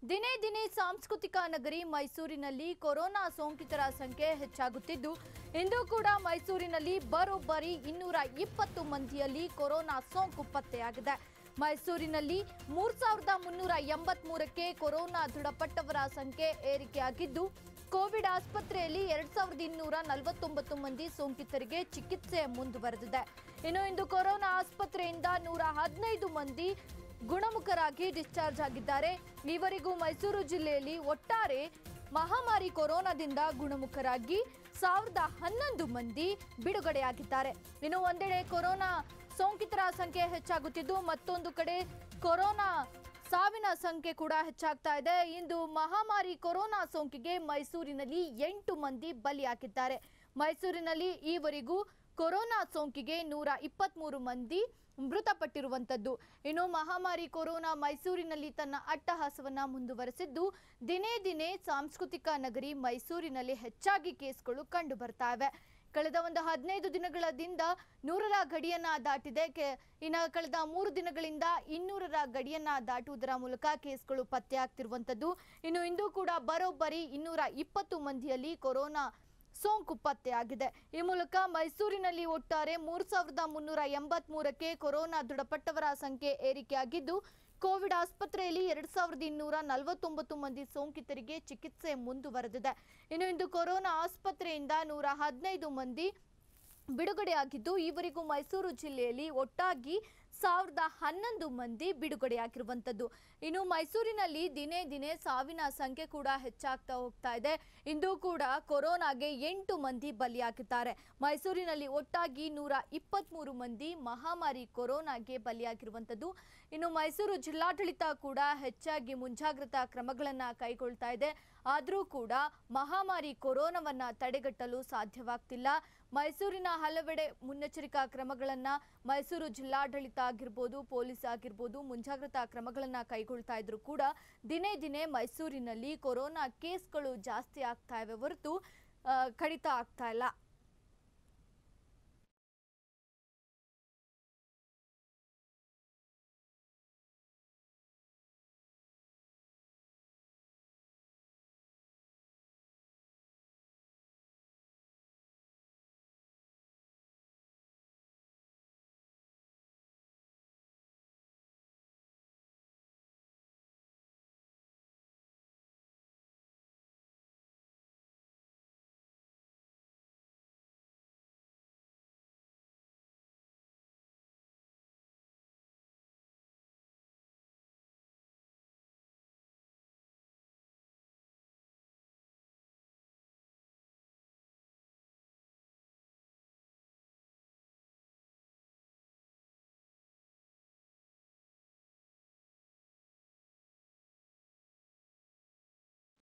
ದಿನೇ ದಿನೇ ಸಾಂಸ್ಕೃತಿಕ ನಗರಿ ಮೈಸೂರಿನಲ್ಲಿ ಕೊರೋನಾ ಸೋಂಕಿತರ ಸಂಖ್ಯೆ ಹೆಚ್ಚಾಗುತ್ತಿದ್ದು ಇಂದು ಕೂಡ ಮೈಸೂರಿನಲ್ಲಿ ಬರೋಬ್ಬರಿ ಇನ್ನೂರ ಇಪ್ಪತ್ತು ಮಂದಿಯಲ್ಲಿ ಕೊರೋನಾ ಸೋಂಕು ಪತ್ತೆಯಾಗಿದೆ ಮೈಸೂರಿನಲ್ಲಿ ಮೂರ್ ಸಾವಿರದ ಮುನ್ನೂರ ಎಂಬತ್ಮೂರಕ್ಕೆ ಕೊರೋನಾ ದೃಢಪಟ್ಟವರ ಸಂಖ್ಯೆ ಏರಿಕೆಯಾಗಿದ್ದು ಕೋವಿಡ್ ಆಸ್ಪತ್ರೆಯಲ್ಲಿ ಎರಡ್ ಸಾವಿರದ ಇನ್ನೂರ ನಲವತ್ತೊಂಬತ್ತು ಮಂದಿ ಸೋಂಕಿತರಿಗೆ ಚಿಕಿತ್ಸೆ ಮುಂದುವರೆದಿದೆ ಇನ್ನು ಇಂದು ಕೊರೋನಾ ಆಸ್ಪತ್ರೆಯಿಂದ ನೂರ ಹದಿನೈದು ಮಂದಿ ಗುಣಮುಖರಾಗಿ ಡಿಸ್ಚಾರ್ಜ್ ಆಗಿದ್ದಾರೆ ಈವರೆಗೂ ಮೈಸೂರು ಜಿಲ್ಲೆಯಲ್ಲಿ ಒಟ್ಟಾರೆ ಮಹಾಮಾರಿ ಕೊರೋನಾದಿಂದ ಗುಣಮುಖರಾಗಿ ಸಾವಿರದ ಹನ್ನೊಂದು ಮಂದಿ ಬಿಡುಗಡೆಯಾಗಿದ್ದಾರೆ ಇನ್ನು ಒಂದೆಡೆ ಕೊರೋನಾ ಸೋಂಕಿತರ ಸಂಖ್ಯೆ ಹೆಚ್ಚಾಗುತ್ತಿದ್ದು ಮತ್ತೊಂದು ಕಡೆ ಕೊರೋನಾ ಸಾವಿನ ಸಂಖ್ಯೆ ಕೂಡ ಹೆಚ್ಚಾಗ್ತಾ ಇದೆ ಇಂದು ಮಹಾಮಾರಿ ಕೊರೋನಾ ಸೋಂಕಿಗೆ ಮೈಸೂರಿನಲ್ಲಿ ಎಂಟು ಮಂದಿ ಬಲಿಯಾಗಿದ್ದಾರೆ ಮೈಸೂರಿನಲ್ಲಿ ಈವರೆಗೂ ಕೊರೋನಾ ಸೋಂಕಿಗೆ ನೂರ ಇಪ್ಪತ್ಮೂರು ಮಂದಿ ಮೃತಪಟ್ಟಿರುವಂತದ್ದು ಇನ್ನು ಮಹಾಮಾರಿ ಕೊರೋನಾ ಮೈಸೂರಿನಲ್ಲಿ ತನ್ನ ಅಟ್ಟಹಾಸವನ್ನ ಮುಂದುವರೆಸಿದ್ದು ದಿನೇ ದಿನೇ ಸಾಂಸ್ಕೃತಿಕ ನಗರಿ ಮೈಸೂರಿನಲ್ಲಿ ಹೆಚ್ಚಾಗಿ ಕೇಸ್ಗಳು ಕಂಡು ಬರ್ತಾ ಇವೆ ಕಳೆದ ಒಂದು ಹದಿನೈದು ದಿನಗಳದಿಂದ ನೂರರ ಗಡಿಯನ್ನ ದಾಟಿದೆ ಕೆ- ಇನ್ನು ಕಳೆದ ಮೂರು ದಿನಗಳಿಂದ ಇನ್ನೂರರ ಗಡಿಯನ್ನ ದಾಟುವುದರ ಮೂಲಕ ಕೇಸ್ಗಳು ಪತ್ತೆಯಾಗ್ತಿರುವಂತದ್ದು ಇನ್ನು ಇಂದು ಕೂಡ ಬರೋಬ್ಬರಿ ಇನ್ನೂರ ಇಪ್ಪತ್ತು ಮಂದಿಯಲ್ಲಿ ಕೊರೋನಾ ಸೋಂಕು ಪತ್ತೆಯಾಗಿದೆ ಈ ಮೂಲಕ ಮೈಸೂರಿನಲ್ಲಿ ಒಟ್ಟಾರೆ ಮೂರು ಸಾವಿರದ ಮುನ್ನೂರ ಎಂಬತ್ಮೂರಕ್ಕೆ ಕೊರೋನಾ ದೃಢಪಟ್ಟವರ ಸಂಖ್ಯೆ ಏರಿಕೆಯಾಗಿದ್ದು ಕೋವಿಡ್ ಆಸ್ಪತ್ರೆಯಲ್ಲಿ ಎರಡ್ ಸಾವಿರದ ಇನ್ನೂರ ನಲವತ್ತೊಂಬತ್ತು ಮಂದಿ ಸೋಂಕಿತರಿಗೆ ಚಿಕಿತ್ಸೆ ಮುಂದುವರೆದಿದೆ ಇನ್ನು ಇಂದು ಕೊರೋನಾ ಆಸ್ಪತ್ರೆಯಿಂದ ನೂರ ಹದಿನೈದು ಮಂದಿ ಬಿಡುಗಡೆಯಾಗಿದ್ದು ಈವರೆಗೂ ಮೈಸೂರು ಜಿಲ್ಲೆಯಲ್ಲಿ ಒಟ್ಟಾಗಿ ಸಾವಿರದ ಹನ್ನೊಂದು ಮಂದಿ ಬಿಡುಗಡೆಯಾಗಿರುವಂಥದ್ದು ಇನ್ನು ಮೈಸೂರಿನಲ್ಲಿ ದಿನೇ ದಿನೇ ಸಾವಿನ ಸಂಖ್ಯೆ ಕೂಡ ಹೆಚ್ಚಾಗ್ತಾ ಹೋಗ್ತಾ ಇದೆ ಇಂದು ಕೂಡ ಕೊರೋನಾಗೆ ಎಂಟು ಮಂದಿ ಬಲಿಯಾಗಿದ್ದಾರೆ ಮೈಸೂರಿನಲ್ಲಿ ಒಟ್ಟಾಗಿ ನೂರ ಇಪ್ಪತ್ತ್ಮೂರು ಮಂದಿ ಮಹಾಮಾರಿ ಕೊರೋನಾಗೆ ಬಲಿಯಾಗಿರುವಂಥದ್ದು ಇನ್ನು ಮೈಸೂರು ಜಿಲ್ಲಾಡಳಿತ ಕೂಡ ಹೆಚ್ಚಾಗಿ ಮುಂಜಾಗ್ರತಾ ಕ್ರಮಗಳನ್ನು ಕೈಗೊಳ್ತಾ ಇದೆ ಆದರೂ ಕೂಡ ಮಹಾಮಾರಿ ಕೊರೋನಾವನ್ನ ತಡೆಗಟ್ಟಲು ಸಾಧ್ಯವಾಗ್ತಿಲ್ಲ ಮೈಸೂರಿನ ಹಲವೆಡೆ ಮುನ್ನೆಚ್ಚರಿಕಾ ಕ್ರಮಗಳನ್ನು ಮೈಸೂರು ಜಿಲ್ಲಾಡಳಿತ ಆಗಿರ್ಬೋದು ಪೊಲೀಸ್ ಆಗಿರ್ಬೋದು ಮುಂಜಾಗ್ರತಾ ಕ್ರಮಗಳನ್ನು ಕೈಗೊಳ್ತಾ ಇದ್ರು ಕೂಡ ದಿನೇ ದಿನೇ ಮೈಸೂರಿನಲ್ಲಿ ಕೊರೋನಾ ಕೇಸ್ಗಳು ಜಾಸ್ತಿ ಆಗ್ತಾ ಇವೆ ಹೊರತು ಆ, ಕಡಿತ ಆಗ್ತಾ ಇಲ್ಲ